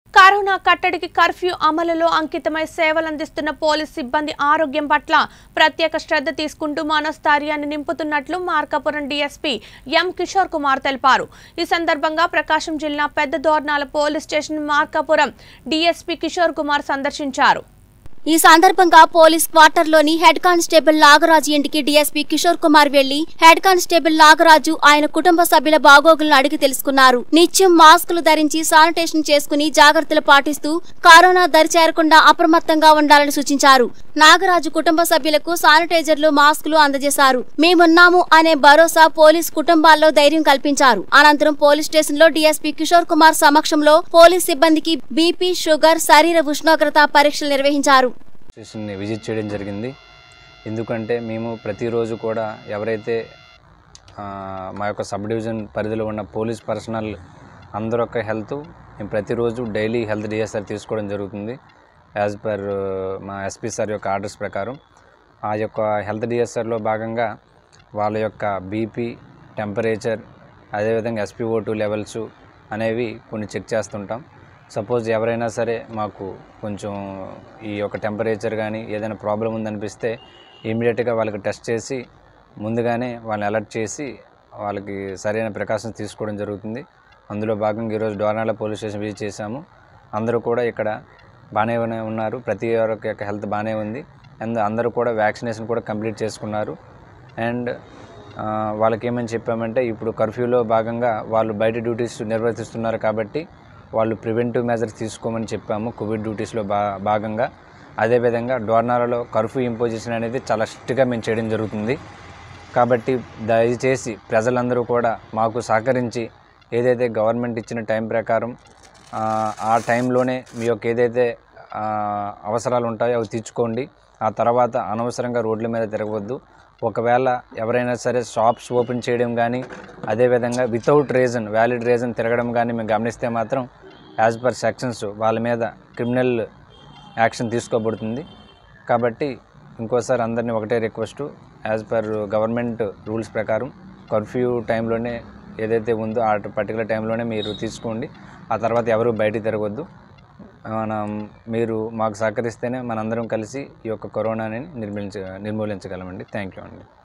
corona కట్టడికి curfew అమలులో అంకితమై సేవలందిస్తున్న పోలీస్ సిబ్బంది ఆరోగ్యం పట్ల ప్రత్యేక శ్రద్ధ తీసుకుంటూ మనోస్థైర్యాన్ని నింపుతున్నట్లు మార్కాపురం డీఎస్పీ ఎం కిషోర్ కుమార్ తెలిపారు ఈ సందర్భంగా ప్రకాశం జిల్లా Pedda Dornala police station Markapuram DSP Kishore Kumar సందర్శించారు ఈ సందర్భంగా పోలీస్ క్వార్టర్లోని హెడ్ కానిస్టేబుల్ నాగరాజు ఇంటికి డీఎస్పీ కిషోర్ కుమార్ వెళ్లి హెడ్ కానిస్టేబుల్ నాగరాజు ఆయన కుటుంబ సభ్యుల బాగోగులను అడిగి తెలుసుకున్నారు నిత్యం మాస్కులు ధరించి శానిటేషన్ చేసుకుని జాగ్రత్తలు పాటిస్తూ కరోనా దరి చేరకుండా అప్రమత్తంగా ఉండాలని సూచించారు నాగరాజు కుటుంబ సభ్యులకు శానిటైజర్లు మాస్కులు అందజేశారు మేమున్నాము అనే భరోసా పోలీస్ కుటుంబాల్లో ధైర్యం కల్పించారు అనంతరం పోలీస్ స్టేషన్ లో డీఎస్పీ కిషోర్ కుమార్ సమక్షంలో పోలీస్ సిబ్బందికి బీపీ షుగర్ శరీర ఉష్ణోగ్రత పరీక్షలు నిర్వహించారు స్టేషన్ని విజిట్ చేయడం జరిగింది ఎందుకంటే మేము ప్రతిరోజు కూడా ఎవరైతే ఆ, మా యొక్క సబ్ డివిజన్ పరిధిలో ఉన్న పోలీస్ పర్సనల్ అందరి యొక్క హెల్త్ మేము ప్రతిరోజు డైలీ హెల్త్ డిఎస్ఆర్ తీసుకోవడం జరుగుతుంది యాజ్ పర్ మా ఎస్పీ సార్ యొక్క ఆర్డర్స్ ప్రకారం ఆ యొక్క హెల్త్ డిఎస్ఆర్లో భాగంగా వాళ్ళ యొక్క బీపీ టెంపరేచర్ అదేవిధంగా ఎస్పీఓ టూ లెవెల్స్ అనేవి కొన్ని చెక్ చేస్తుంటాం సపోజ్ ఎవరైనా సరే మాకు కొంచెం ఈ యొక్క టెంపరేచర్ కానీ ఏదైనా ప్రాబ్లం ఉందనిపిస్తే ఇమీడియట్గా వాళ్ళకి టెస్ట్ చేసి ముందుగానే వాళ్ళని అలర్ట్ చేసి వాళ్ళకి సరైన ప్రికాషన్స్ తీసుకోవడం జరుగుతుంది అందులో భాగంగా ఈరోజు డోర్నాల పోలీస్ స్టేషన్ విజిట్ చేశాము అందరూ కూడా ఇక్కడ బాగానే ఉన్న- ఉన్నారు ప్రతి ఒక్క యొక్క హెల్త్ బాగానే ఉంది అండ్ అందరూ కూడా వ్యాక్సినేషన్ కూడా కంప్లీట్ చేసుకున్నారు అండ్ ఆ, వాళ్ళకి ఏమని చెప్పామంటే ఇప్పుడు కర్ఫ్యూలో భాగంగా వాళ్ళు బయట డ్యూటీస్ నిర్వర్తిస్తున్నారు కాబట్టి వాళ్ళు ప్రివెంటివ్ మెజర్స్ తీసుకోమని చెప్పాము కోవిడ్ డ్యూటీస్లో బా భాగంగా అదేవిధంగా డోర్నాలలో కర్ఫ్యూ ఇంపోజిషన్ అనేది చాలా స్ట్రిక్ట్గా మేము చేయడం జరుగుతుంది కాబట్టి దయచేసి ప్రజలందరూ కూడా మాకు సహకరించి ఏదైతే గవర్నమెంట్ ఇచ్చిన టైం ప్రకారం ఆ, ఆ టైంలోనే మీ యొక్క ఏదైతే ఆ, అవసరాలు ఉంటాయో అవి తీర్చుకోండి ఆ తర్వాత అనవసరంగా రోడ్ల మీద తిరగవద్దు ఒకవేళ ఎవరైనా సరే షాప్స్ ఓపెన్ చేయడం కానీ అదేవిధంగా వితౌట్ రీజన్ వ్యాలిడ్ రీజన్ తిరగడం కానీ మేము గమనిస్తే మాత్రం యాజ్ పర్ సెక్షన్స్ వాళ్ళ మీద క్రిమినల్ యాక్షన్ తీసుకోబడుతుంది కాబట్టి ఇంకోసారి అందరినీ ఒకటే request as per government rules ప్రకారం కర్ఫ్యూ టైంలోనే ఏదైతే ఉందో ఆ పర్టికులర్ టైంలోనే మీరు తీసుకోండి ఆ తర్వాత ఎవరు బయటికి తిరగొద్దు మనం మీరు మాకు సహకరిస్తేనే మనందరం కలిసి ఈ యొక్క కరోనాని నిర్మూలించ నిర్మూలించగలమండి థ్యాంక్ యూ అండి